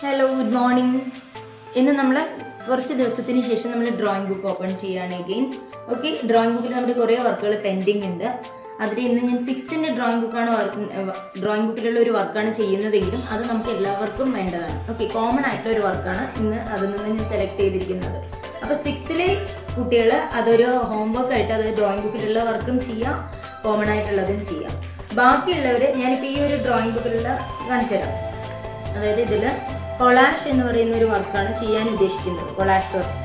hello good morning ഇന്ന് നമ്മൾ കുറച്ച് ദിവസത്തിന് ശേഷം നമ്മൾ ഡ്രോയിങ് ബുക്ക് ഓപ്പൺ ചെയ്യുകയാണ് എഗെയിൻ ഓക്കെ ഡ്രോയിങ് ബുക്കിൽ നമ്മുടെ കുറേ വർക്കുകൾ പെൻഡിങ് ഉണ്ട് അതിൽ ഇന്ന് ഞാൻ സിക്സ്ത്തിൻ്റെ ഡ്രോയിങ് ബുക്കാണ് ഡ്രോയിങ് ബുക്കിലുള്ള ഒരു വർക്കാണ് ചെയ്യുന്നതെങ്കിലും അത് നമുക്ക് എല്ലാവർക്കും വേണ്ടതാണ് ഓക്കെ കോമൺ ആയിട്ടുള്ള ഒരു വർക്കാണ് ഇന്ന് അതിൽ നിന്ന് ഞാൻ സെലക്ട് ചെയ്തിരിക്കുന്നത് അപ്പോൾ സിക്സ്ത്തിലെ കുട്ടികൾ അതൊരു ഹോംവർക്ക് ആയിട്ട് അത് ഡ്രോയിങ് ബുക്കിലുള്ള വർക്കും ചെയ്യാം കോമൺ ആയിട്ടുള്ളതും ചെയ്യാം ബാക്കിയുള്ളവർ ഞാനിപ്പോൾ ഈ ഒരു ഡ്രോയിങ് ബുക്കിലുള്ള കാണിച്ചു തരാം അതായത് ഇതിൽ കൊളാഷ് എന്ന് പറയുന്ന ഒരു വർക്കാണ് ചെയ്യാൻ ഉദ്ദേശിക്കുന്നത് കൊളാഷ് വർക്ക്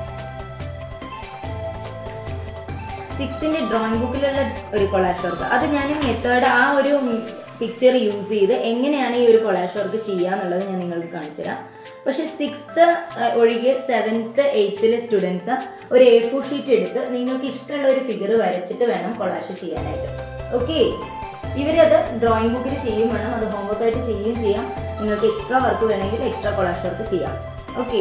സിക്സ്ത്തിൻ്റെ ഡ്രോയിങ് ബുക്കിലുള്ള ഒരു കൊളാഷ് വർക്ക് അത് ഞാൻ മെത്തേഡ് ആ ഒരു പിക്ചർ യൂസ് ചെയ്ത് എങ്ങനെയാണ് ഈ ഒരു കൊളാഷ് വർക്ക് ചെയ്യുക എന്നുള്ളത് ഞാൻ നിങ്ങൾക്ക് കാണിച്ചു തരാം പക്ഷേ സിക്സ്ത്ത് ഒഴികെ സെവൻത്ത് എയ്ത്തിലെ സ്റ്റുഡൻസ് ഒരു എ ഫോർ ഷീറ്റ് എടുത്ത് നിങ്ങൾക്ക് ഇഷ്ടമുള്ള ഒരു ഫിഗർ വരച്ചിട്ട് വേണം കൊളാഷ് ചെയ്യാനായിട്ട് ഓക്കെ ഇവരത് ഡ്രോയിങ് ബുക്കിൽ ചെയ്യും വേണം അത് ഹോംവർക്ക് ആയിട്ട് ചെയ്യുകയും ചെയ്യാം നിങ്ങൾക്ക് എക്സ്ട്രാ വർക്ക് വേണമെങ്കിൽ എക്സ്ട്രാ കൊളാഷ് വർക്ക് ചെയ്യാം ഓക്കെ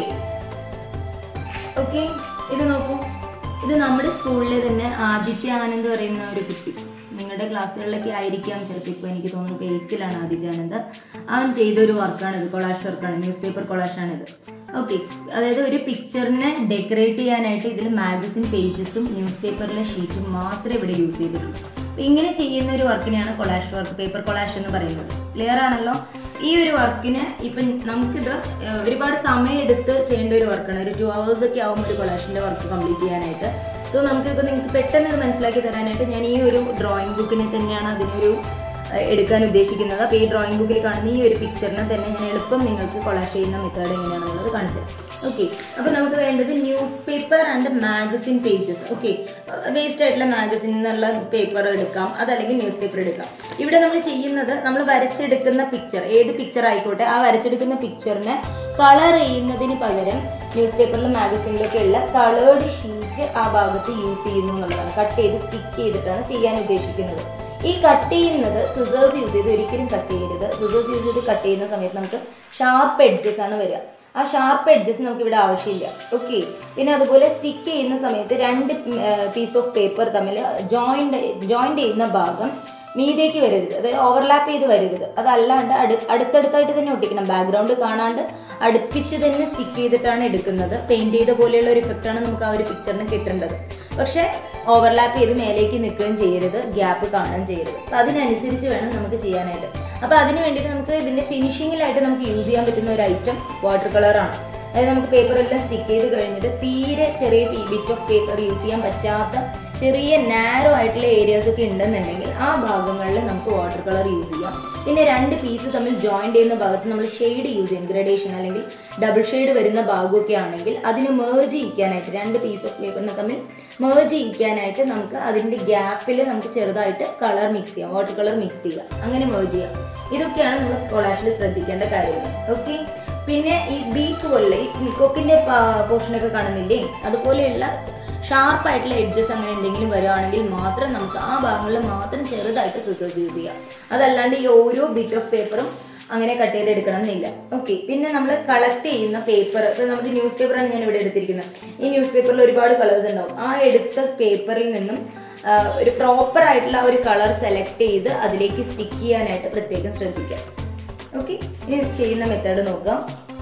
ഓക്കെ ഇത് നോക്കൂ ഇത് നമ്മുടെ സ്കൂളിലെ തന്നെ ആദിത്യ ആനന്ദ് പറയുന്ന ഒരു കുട്ടി നിങ്ങളുടെ ക്ലാസ്സുകളിലൊക്കെ ആയിരിക്കാം ചിലപ്പോൾ ഇപ്പോൾ എനിക്ക് തോന്നുന്നു ഇപ്പോൾ എയ്ത്തിലാണ് ആദിത്യ ആനന്ദ് അവൻ ചെയ്ത ഒരു വർക്കാണിത് കൊളാഷ് വർക്കാണ് ന്യൂസ് പേപ്പർ കൊളാഷാണിത് ഓക്കെ അതായത് ഒരു പിക്ചറിനെ ഡെക്കറേറ്റ് ചെയ്യാനായിട്ട് ഇതിൽ മാഗസിൻ പേജസും ന്യൂസ് പേപ്പറിലെ ഷീറ്റും മാത്രമേ ഇവിടെ യൂസ് ചെയ്തിട്ടുള്ളൂ അപ്പോൾ ഇങ്ങനെ ചെയ്യുന്ന ഒരു വർക്കിനെയാണ് കൊളാഷ് വർക്ക് പേപ്പർ കൊളാഷ് എന്ന് പറയുന്നത് ക്ലിയർ ആണല്ലോ ഈ ഒരു വർക്കിന് ഇപ്പം നമുക്കിത് ഏഹ്, ഒരുപാട് സമയം എടുത്ത് ചെയ്യേണ്ട ഒരു വർക്കാണ് ഒരു ടു അവേഴ്സ് ഒക്കെ ആവും ഒരു കൊളാഷിൻ്റെ വർക്ക് കംപ്ലീറ്റ് ചെയ്യാനായിട്ട് സോ നമുക്കിപ്പോൾ നിങ്ങൾക്ക് പെട്ടെന്ന് ഇത് മനസ്സിലാക്കി തരാനായിട്ട് ഞാൻ ഈ ഒരു ഡ്രോയിങ് ബുക്കിനെ തന്നെയാണ് അതിനൊരു ഏഹ്, എടുക്കാൻ ഉദ്ദേശിക്കുന്നത് അപ്പോൾ ഈ ഡ്രോയിങ് ബുക്കിൽ കാണുന്ന ഈ ഒരു പിക്ചറിനെ തന്നെ ഞാൻ എളുപ്പം നിങ്ങൾക്ക് കൊളാഷ് ചെയ്യുന്ന മെത്തേഡ് എങ്ങനെയാണെന്നുള്ളത് കാണിച്ചു തരാം ഓക്കെ അപ്പോൾ നമുക്ക് വേണ്ടത് newspaper and magazine pages okay waste ആയിട്ടുള്ള മാഗസിൻ എന്നുള്ള പേപ്പർ എടുക്കാം അതല്ലെങ്കിൽ ന്യൂസ് പേപ്പർ എടുക്കാം ഇവിടെ നമ്മൾ ചെയ്യുന്നത് നമ്മൾ വരച്ചെടുക്കുന്ന പിക്ചർ ഏത് പിക്ചർ ആയിക്കോട്ടെ ആ വരച്ചെടുക്കുന്ന പിക്ചറിനെ കളർ ചെയ്യുന്നതിന് പകരം ന്യൂസ് പേപ്പറിലും മാഗസിനിലൊക്കെ ഉള്ള കളേർഡ് ഷീറ്റ് ആ ഭാഗത്ത് യൂസ് ചെയ്യുന്നു എന്നുള്ളതാണ് കട്ട് ചെയ്ത് സ്റ്റിക്ക് ചെയ്തിട്ടാണ് ചെയ്യാൻ ഉദ്ദേശിക്കുന്നത് ഈ കട്ട് ചെയ്യുന്നത് സിസേഴ്സ് യൂസ് ചെയ്ത് ഒരിക്കലും കട്ട് ചെയ്യരുത് സിസേഴ്സ് യൂസ് ചെയ്ത് കട്ട് ചെയ്യുന്ന സമയത്ത് നമുക്ക് ഷാർപ്പ് എഡ്ജസ് ആണ് വരിക ആ ഷാർപ്പ് എഡ്ജസ് നമുക്ക് ഇവിടെ ആവശ്യമില്ല ഓക്കെ പിന്നെ അതുപോലെ സ്റ്റിക്ക് ചെയ്യുന്ന സമയത്ത് രണ്ട് പീസ് ഓഫ് പേപ്പർ തമ്മിൽ ജോയിൻ്റ് ജോയിൻ്റ് ചെയ്യുന്ന ഭാഗം മീതേക്ക് വരരുത് അതായത് ഓവർലാപ്പ് ചെയ്ത് വരരുത് അതല്ലാണ്ട് അടു അടുത്തടുത്തായിട്ട് തന്നെ ഒട്ടിക്കണം ബാക്ക്ഗ്രൗണ്ട് കാണാണ്ട് അടുപ്പിച്ച് തന്നെ സ്റ്റിക്ക് ചെയ്തിട്ടാണ് എടുക്കുന്നത് പെയിൻറ് ചെയ്ത പോലെയുള്ള ഒരു ഇഫക്റ്റാണ് നമുക്ക് ആ ഒരു പിക്ചറിന് കിട്ടേണ്ടത് പക്ഷേ ഓവർലാപ്പ് ചെയ്ത് മേലേക്ക് നിൽക്കുകയും ചെയ്യരുത് ഗ്യാപ്പ് കാണുകയും ചെയ്യരുത് അപ്പം അതിനനുസരിച്ച് വേണം നമുക്ക് ചെയ്യാനായിട്ട് അപ്പോൾ അതിന് വേണ്ടിയിട്ട് നമുക്ക് ഇതിൻ്റെ ഫിനിഷിങ്ങിലായിട്ട് നമുക്ക് യൂസ് ചെയ്യാൻ പറ്റുന്ന ഒരു ഐറ്റം വാട്ടർ കളറാണ് അതായത് നമുക്ക് പേപ്പർ എല്ലാം സ്റ്റിക്ക് ചെയ്ത് കഴിഞ്ഞിട്ട് തീരെ ചെറിയ ബിറ്റ് ഓഫ് പേപ്പർ യൂസ് ചെയ്യാൻ പറ്റാത്ത ചെറിയ നാരോ ആയിട്ടുള്ള ഏരിയാസ് ഒക്കെ ഉണ്ടെന്നുണ്ടെങ്കിൽ ആ ഭാഗങ്ങളിൽ നമുക്ക് വാട്ടർ കളർ യൂസ് ചെയ്യാം പിന്നെ രണ്ട് പീസ് തമ്മിൽ ജോയിൻ ചെയ്യുന്ന ഭാഗത്ത് നമ്മൾ ഷെയ്ഡ് യൂസ് ചെയ്യും ഗ്രഡേഷൻ അല്ലെങ്കിൽ ഡബിൾ ഷെയ്ഡ് വരുന്ന ഭാഗമൊക്കെ ആണെങ്കിൽ അതിന് മേർജ് ചെയ്യിക്കാനായിട്ട് രണ്ട് പീസ് ഓഫ് പേപ്പറിനെ തമ്മിൽ മേർജ് ചെയ്യിക്കാനായിട്ട് നമുക്ക് അതിൻ്റെ ഗ്യാപ്പിൽ നമുക്ക് ചെറുതായിട്ട് കളർ മിക്സ് ചെയ്യാം വാട്ടർ കളർ മിക്സ് ചെയ്യാം അങ്ങനെ മേർജ് ചെയ്യാം ഇതൊക്കെയാണ് നമ്മൾ കൊളാഷിൽ ശ്രദ്ധിക്കേണ്ട കാര്യങ്ങൾ ഓക്കെ പിന്നെ ഈ ബീക്ക് പോലുള്ള ഈ കൊക്കിൻ്റെ പോർഷനൊക്കെ കാണുന്നില്ലേ അതുപോലെയുള്ള ഷാർപ്പായിട്ടുള്ള എഡ്ജസ് അങ്ങനെ എന്തെങ്കിലും വരുവാണെങ്കിൽ മാത്രം നമുക്ക് ആ ഭാഗങ്ങളിൽ മാത്രം ചെറുതായിട്ട് സിസേഴ്സ് യൂസ് ചെയ്യാം അതല്ലാണ്ട് ഈ ഓരോ ബിറ്റ് ഓഫ് പേപ്പറും അങ്ങനെ കട്ട് ചെയ്തെടുക്കണം എന്നില്ല ഓക്കെ പിന്നെ നമ്മൾ കളക്ട് ചെയ്യുന്ന പേപ്പർ ഇപ്പോൾ നമ്മുടെ ന്യൂസ് പേപ്പറാണ് ഞാൻ ഇവിടെ എടുത്തിരിക്കുന്നത് ഈ ന്യൂസ് പേപ്പറിൽ ഒരുപാട് കളേഴ്സ് ഉണ്ടാവും ആ എടുത്ത പേപ്പറിൽ നിന്നും ആ, ഒരു പ്രോപ്പർ ആയിട്ടുള്ള ഒരു കളർ സെലക്ട് ചെയ്ത് അതിലേക്ക് സ്റ്റിക്ക് ചെയ്യാനായിട്ട് പ്രത്യേകം ശ്രദ്ധിക്കുക ഓക്കെ ഇനി ചെയ്യുന്ന മെത്തേഡ് നോക്കാം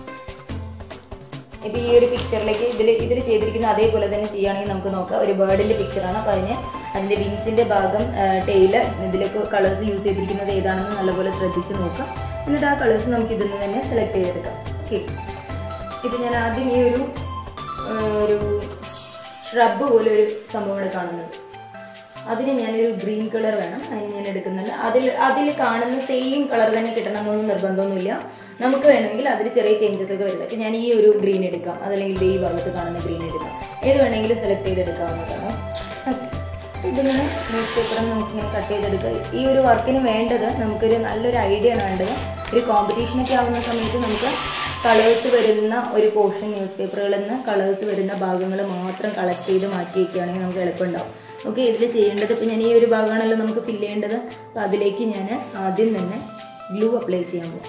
ഇപ്പം ഈ ഒരു പിക്ചറിലേക്ക് ഇതിൽ ഇതിൽ ചെയ്തിരിക്കുന്ന അതേപോലെ തന്നെ ചെയ്യുകയാണെങ്കിൽ നമുക്ക് നോക്കാം ഒരു ബേർഡിൻ്റെ പിക്ചറാണ് അപ്പോൾ അതിന് അതിൻ്റെ വിങ്സിൻ്റെ ഭാഗം ടെയില് ഇതിലേക്ക് കളേഴ്സ് യൂസ് ചെയ്തിരിക്കുന്നത് ഏതാണെന്ന് നല്ലപോലെ ശ്രദ്ധിച്ച് നോക്കാം എന്നിട്ട് ആ കളേഴ്സ് നമുക്ക് ഇതിൽ നിന്ന് തന്നെ സെലക്ട് ചെയ്തെടുക്കാം ഓക്കെ ഇപ്പം ഞാൻ ആദ്യം ഈ ഒരു ആ, ഒരു ഷ്രബ് പോലെ ഒരു സംഭവം ഇവിടെ കാണുന്നുണ്ട് അതിന് ഞാനൊരു ഗ്രീൻ കളർ വേണം അതിന് ഞാൻ എടുക്കുന്നുണ്ട് അതിൽ അതിൽ കാണുന്ന സെയിം കളർ തന്നെ കിട്ടണമെന്നൊന്നും നിർബന്ധമൊന്നുമില്ല നമുക്ക് വേണമെങ്കിൽ അതിൽ ചെറിയ ചേഞ്ചസ് ഒക്കെ വരുന്നത് ഇപ്പം ഞാൻ ഈ ഒരു ഗ്രീൻ എടുക്കാം അതല്ലെങ്കിൽ ദേ ഈ ഭാഗത്ത് കാണുന്ന ഗ്രീൻ എടുക്കാം ഏത് വേണമെങ്കിലും സെലക്ട് ചെയ്തെടുക്കാവുന്നതാണ് ഇതിങ്ങനെ ന്യൂസ് പേപ്പർ നമുക്കിങ്ങനെ കട്ട് ചെയ്തെടുക്കുക ഈ ഒരു വർക്കിന് വേണ്ടത് നമുക്കൊരു നല്ലൊരു ഐഡിയ ആണ് വേണ്ടത് ഒരു കോമ്പറ്റീഷനൊക്കെ ആവുന്ന സമയത്ത് നമുക്ക് കളേഴ്സ് വരുന്ന ഒരു പോർഷൻ ന്യൂസ് പേപ്പറുകളിൽ നിന്ന് കളേഴ്സ് വരുന്ന ഭാഗങ്ങൾ മാത്രം കളക്ട് ചെയ്ത് മാറ്റി വയ്ക്കുകയാണെങ്കിൽ നമുക്ക് എളുപ്പമുണ്ടാവും ഓക്കെ ഇതിൽ ചെയ്യേണ്ടത് ഇപ്പം ഞാൻ ഈ ഒരു ഭാഗമാണല്ലോ നമുക്ക് ഫില്ല് ചെയ്യേണ്ടത് അപ്പോൾ അതിലേക്ക് ഞാൻ ആദ്യം തന്നെ ഗ്ലൂ അപ്ലൈ ചെയ്യാൻ പോകും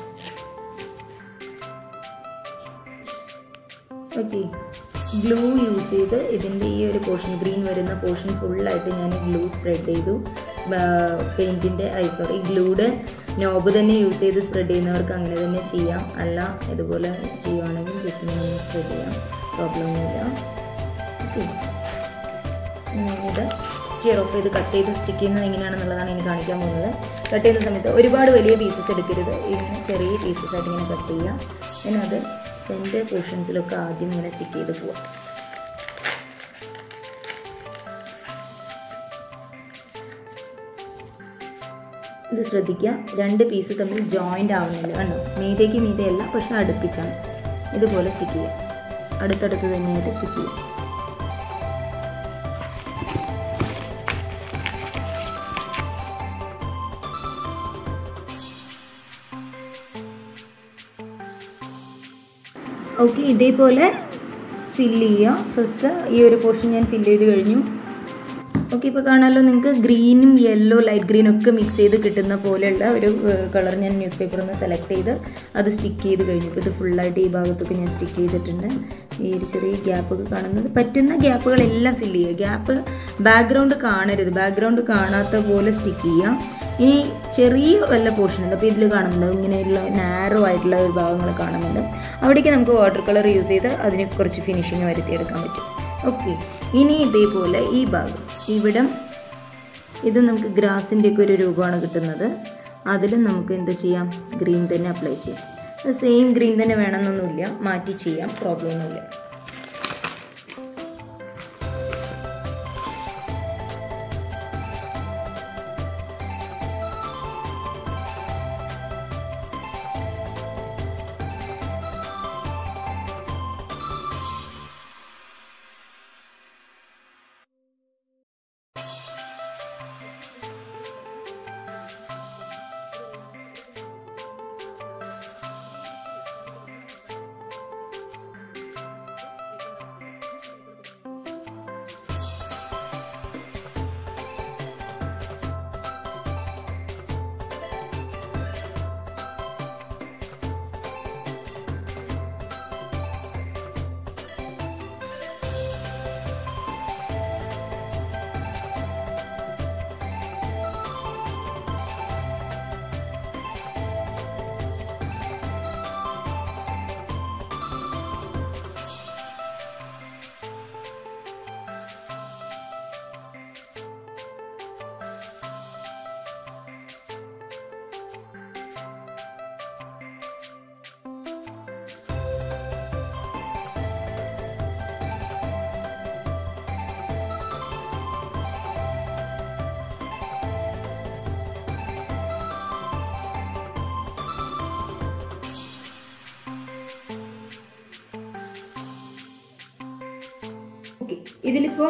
ഓക്കെ ഗ്ലൂ യൂസ് ചെയ്ത് ഇതിൻ്റെ ഈ ഒരു പോർഷൻ ഗ്രീൻ വരുന്ന പോർഷൻ ഫുള്ളായിട്ട് ഞാൻ ഗ്ലൂ സ്പ്രെഡ് ചെയ്തു പെയിൻറ്റിൻ്റെ ഐ സോറി ഗ്ലൂഡ് നോബ് തന്നെ യൂസ് ചെയ്ത് സ്പ്രെഡ് ചെയ്യുന്നവർക്ക് അങ്ങനെ തന്നെ ചെയ്യാം അല്ല ഇതുപോലെ ചെയ്യുവാണെങ്കിൽ ജസ്റ്റ് ഇങ്ങനെ സ്പ്രെഡ് ചെയ്യാം പ്രോബ്ലം ഒന്നുമില്ല ഓക്കെ ഞാനിത് ടിയർ ഓഫ് ചെയ്ത് കട്ട് ചെയ്ത് സ്റ്റിക്ക് ചെയ്യുന്നത് എങ്ങനെയാണെന്നുള്ളതാണ് ഇനി കാണിക്കാൻ പോകുന്നത് കട്ട് ചെയ്യുന്ന സമയത്ത് ഒരുപാട് വലിയ പീസസ് എടുക്കരുത് ഇങ്ങനെ ചെറിയ പീസസ് ആയിട്ട് ഇങ്ങനെ കട്ട് ചെയ്യാം പിന്നെ അത് സെൻറ്റർ പോർഷൻസിലൊക്കെ ആദ്യം ഇങ്ങനെ സ്റ്റിക്ക് ചെയ്ത് പോവാം ഇത് ശ്രദ്ധിക്കുക രണ്ട് പീസ് തമ്മിൽ ജോയിൻ്റ് ആവുന്നില്ല കണ്ടോ മീതയ്ക്ക് മീതയല്ല പക്ഷെ അടുപ്പിച്ചാണ് ഇതുപോലെ സ്റ്റിക്ക് ചെയ്യുക അടുത്തടുത്ത് തന്നെയായിട്ട് സ്റ്റിക്ക് ചെയ്യുക ഓക്കെ ഇതേപോലെ ഫില്ല് ചെയ്യുക ഫസ്റ്റ് ഈ ഒരു പോർഷൻ ഞാൻ ഫില്ല് ചെയ്ത് കഴിഞ്ഞു ഓക്കെ ഇപ്പോൾ കാണാമല്ലോ നിങ്ങൾക്ക് ഗ്രീനും യെല്ലോ ലൈറ്റ് ഗ്രീനും ഒക്കെ മിക്സ് ചെയ്ത് കിട്ടുന്ന പോലെയുള്ള ഒരു കളർ ഞാൻ ന്യൂസ് പേപ്പറിൽ നിന്ന് സെലക്ട് ചെയ്ത് അത് സ്റ്റിക്ക് ചെയ്ത് കഴിഞ്ഞു ഇപ്പോൾ ഇത് ഫുള്ളായിട്ട് ഈ ഭാഗത്തൊക്കെ ഞാൻ സ്റ്റിക്ക് ചെയ്തിട്ടുണ്ട് ഈ ഒരു ചെറിയ ഗ്യാപ്പൊക്കെ കാണുന്നത് പറ്റുന്ന ഗ്യാപ്പുകളെല്ലാം ഫില്ല് ചെയ്യുക ഗ്യാപ്പ് ബാക്ക്ഗ്രൗണ്ട് കാണരുത് ബാക്ക്ഗ്രൗണ്ട് കാണാത്ത പോലെ സ്റ്റിക്ക് ചെയ്യാം ഇനി ചെറിയ വല്ല പോർഷൻ ഉണ്ട് അപ്പോൾ ഇതിൽ കാണുന്നുണ്ട് ഇങ്ങനെയുള്ള നാരോ ആയിട്ടുള്ള ഒരു ഭാഗങ്ങൾ കാണുന്നുണ്ട് അവിടേക്ക് നമുക്ക് വാട്ടർ കളർ യൂസ് ചെയ്ത് അതിന് കുറച്ച് ഫിനിഷിങ് വരുത്തിയെടുക്കാൻ പറ്റും ഓക്കെ ഇനി ഇതേപോലെ ഈ ഭാഗം ഇവിടം ഇത് നമുക്ക് ഗ്രാസിൻ്റെ ഒക്കെ ഒരു രൂപമാണ് കിട്ടുന്നത് അതിലും നമുക്ക് എന്ത് ചെയ്യാം ഗ്രീൻ തന്നെ അപ്ലൈ ചെയ്യാം സെയിം ഗ്രീൻ തന്നെ വേണമെന്നൊന്നുമില്ല മാറ്റി ചെയ്യാം പ്രോബ്ലം ഒന്നുമില്ല ഓക്കെ ഇതിലിപ്പോൾ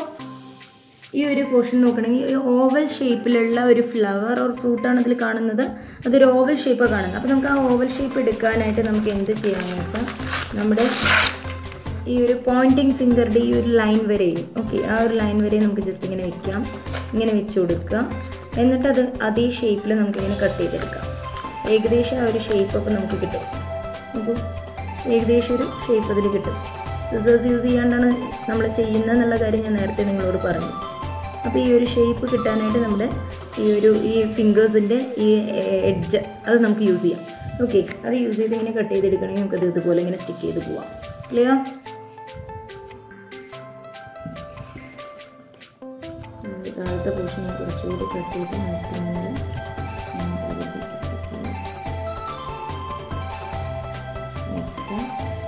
ഈ ഒരു പോർഷൻ നോക്കണമെങ്കിൽ ഓവൽ ഷേപ്പിലുള്ള ഒരു ഫ്ലവർ ഓർ ഫ്രൂട്ടാണ് ഇതിൽ കാണുന്നത് അതൊരു ഓവൽ ഷേപ്പാണ് കാണുന്നത് അപ്പോൾ നമുക്ക് ആ ഓവൽ ഷേപ്പ് എടുക്കാനായിട്ട് നമുക്ക് എന്ത് ചെയ്യണമെന്ന് വെച്ചാൽ നമ്മുടെ ഈ ഒരു പോയിൻറ്റിങ് ഫിംഗറുടെ ഈ ഒരു ലൈൻ വരെയും ഓക്കെ ആ ഒരു ലൈൻ വരെ നമുക്ക് ജസ്റ്റ് ഇങ്ങനെ വെക്കാം ഇങ്ങനെ വെച്ച് കൊടുക്കുക എന്നിട്ട് അത് അതേ ഷേപ്പിൽ നമുക്കിങ്ങനെ കട്ട് ചെയ്തെടുക്കാം ഏകദേശം ആ ഒരു ഷേപ്പ് അപ്പോൾ നമുക്ക് കിട്ടും നമുക്ക് ഏകദേശം ഒരു ഷേപ്പ് അതിൽ കിട്ടും സിസേഴ്സ് യൂസ് ചെയ്യാണ്ടാണ് നമ്മൾ ചെയ്യുന്നത് എന്നുള്ള കാര്യം ഞാൻ നേരത്തെ നിങ്ങളോട് പറഞ്ഞു അപ്പോൾ ഈ ഒരു ഷേപ്പ് കിട്ടാനായിട്ട് നമ്മുടെ ഈ ഒരു ഈ ഫിംഗേഴ്സിൻ്റെ ഈ എഡ്ജ് അത് നമുക്ക് യൂസ് ചെയ്യാം ഓക്കെ അത് യൂസ് ചെയ്ത് ഇങ്ങനെ കട്ട് ചെയ്തെടുക്കണമെങ്കിൽ നമുക്കത് ഇതുപോലെ ഇങ്ങനെ സ്റ്റിക്ക് ചെയ്ത് പോവാം ക്ലിയർ താഴത്തെ പോർഷൻ ഞാൻ കുറച്ചുകൂടി കട്ട് ചെയ്ത് നിർത്തുന്നത് നെക്സ്റ്റ്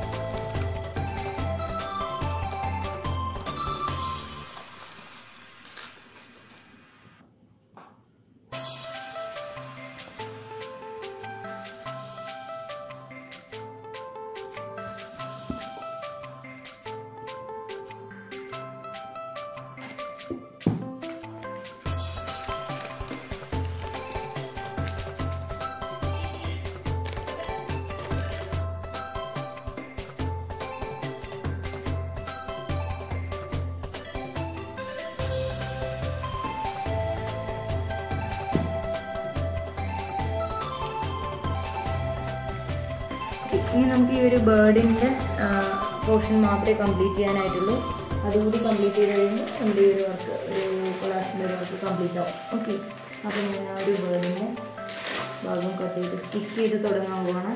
ഇനി നമുക്ക് ഈ ഒരു ബേർഡിൻ്റെ പോർഷൻ മാത്രമേ കംപ്ലീറ്റ് ചെയ്യാനായിട്ടുള്ളൂ അതുകൂടി കംപ്ലീറ്റ് ചെയ്ത് കഴിഞ്ഞ് നമ്മുടെ ഈ ഒരു വർക്ക് ഒരു കൊളാഷിൻ്റെ ഒരു വർക്ക് കംപ്ലീറ്റ് ആവും ഓക്കെ അപ്പോൾ ഞാൻ ആ ഒരു ബേർഡിൻ്റെ ഭാഗം കട്ട് ചെയ്ത് സ്റ്റിക്ക് ചെയ്ത് തുടങ്ങാൻ പോവാണ്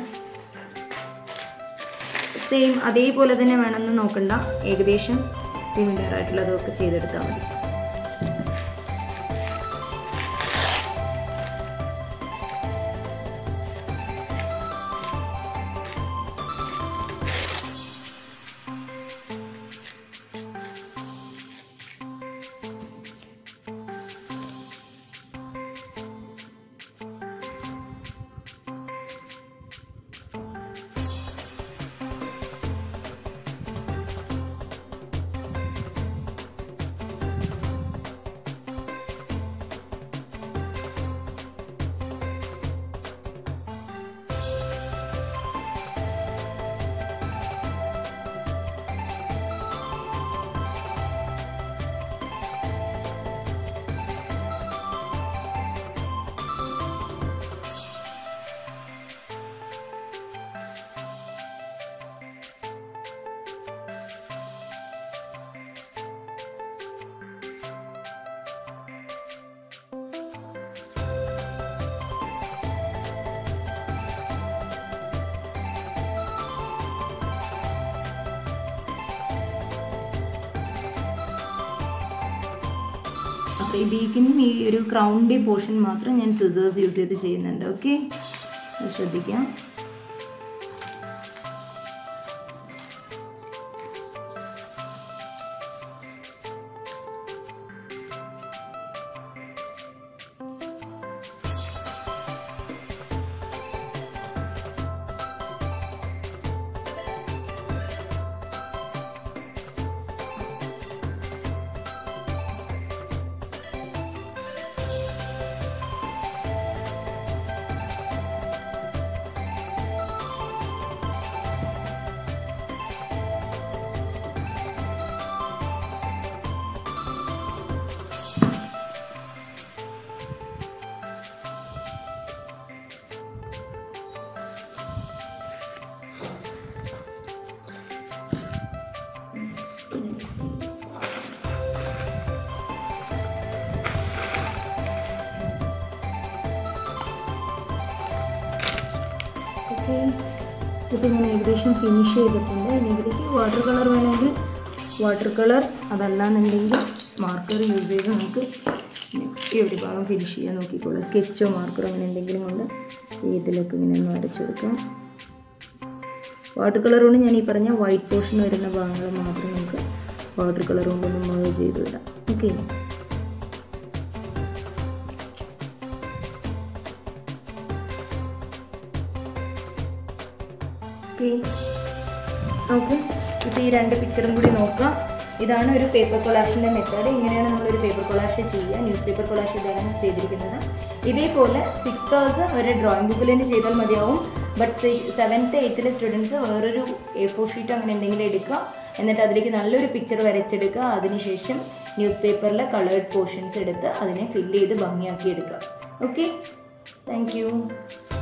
സെയിം അതേപോലെ തന്നെ വേണമെന്ന് നോക്കണ്ട ഏകദേശം സിമിലർ ആയിട്ടുള്ളതൊക്കെ ചെയ്തെടുത്താൽ മതി അപ്പോൾ ഈ ബീക്കിനും ഈ ഒരു ക്രൗണ്ടി പോർഷൻ മാത്രം ഞാൻ സിസേഴ്സ് യൂസ് ചെയ്ത് ചെയ്യുന്നുണ്ട് ഓക്കെ ശ്രദ്ധിക്കാം ഓക്കെ ഇത് ഞാൻ ഏകദേശം ഫിനിഷ് ചെയ്തിട്ടുണ്ട് ഇനി ഇതിലേക്ക് വാട്ടർ കളർ വേണമെങ്കിൽ വാട്ടർ കളർ അതല്ലാന്നുണ്ടെങ്കിൽ മാർക്കർ യൂസ് ചെയ്ത് നമുക്ക് ഈ ഒരു ഭാഗം ഫിനിഷ് ചെയ്യാൻ നോക്കിക്കോളാം സ്കെച്ചോ മാർക്കറോ അങ്ങനെ എന്തെങ്കിലും കൊണ്ട് ഇതിലൊക്കെ ഇങ്ങനെ ഒന്ന് വരച്ചു കൊടുക്കാം വാട്ടർ കളർ കൊണ്ട് ഞാൻ ഈ പറഞ്ഞ വൈറ്റ് പോർഷൻ വരുന്ന ഭാഗങ്ങൾ മാത്രം നമുക്ക് വാട്ടർ കളർ കൊണ്ടൊന്ന് മേജ് ചെയ്ത് വിടാം ഓക്കെ ഓക്കെ നോക്ക് ഇപ്പോൾ ഈ രണ്ട് പിക്ചറും കൂടി നോക്കാം ഇതാണ് ഒരു പേപ്പർ കൊളാഷിൻ്റെ മെത്തേഡ് ഇങ്ങനെയാണ് നമ്മളൊരു പേപ്പർ കൊളാഷ് ചെയ്യുക ന്യൂസ് പേപ്പർ കൊളാഷ് ഇതാണ് ചെയ്തിരിക്കുന്നത് ഇതേപോലെ സിക്സ് തൗസൻഡ് ഒരു ഡ്രോയിങ് ബുക്കിൽ തന്നെ ചെയ്താൽ മതിയാവും ബട്ട് സെവൻത്ത് എയ്ത്തിലെ സ്റ്റുഡൻസ് വേറൊരു എ ഫോർ ഷീറ്റ് അങ്ങനെ എന്തെങ്കിലും എടുക്കുക എന്നിട്ട് അതിലേക്ക് നല്ലൊരു പിക്ചർ വരച്ചെടുക്കുക അതിനുശേഷം ന്യൂസ് പേപ്പറിലെ കളേർഡ് പോർഷൻസ് എടുത്ത് അതിനെ ഫില്ല് ചെയ്ത് ഭംഗിയാക്കി എടുക്കുക ഓക്കെ താങ്ക് യു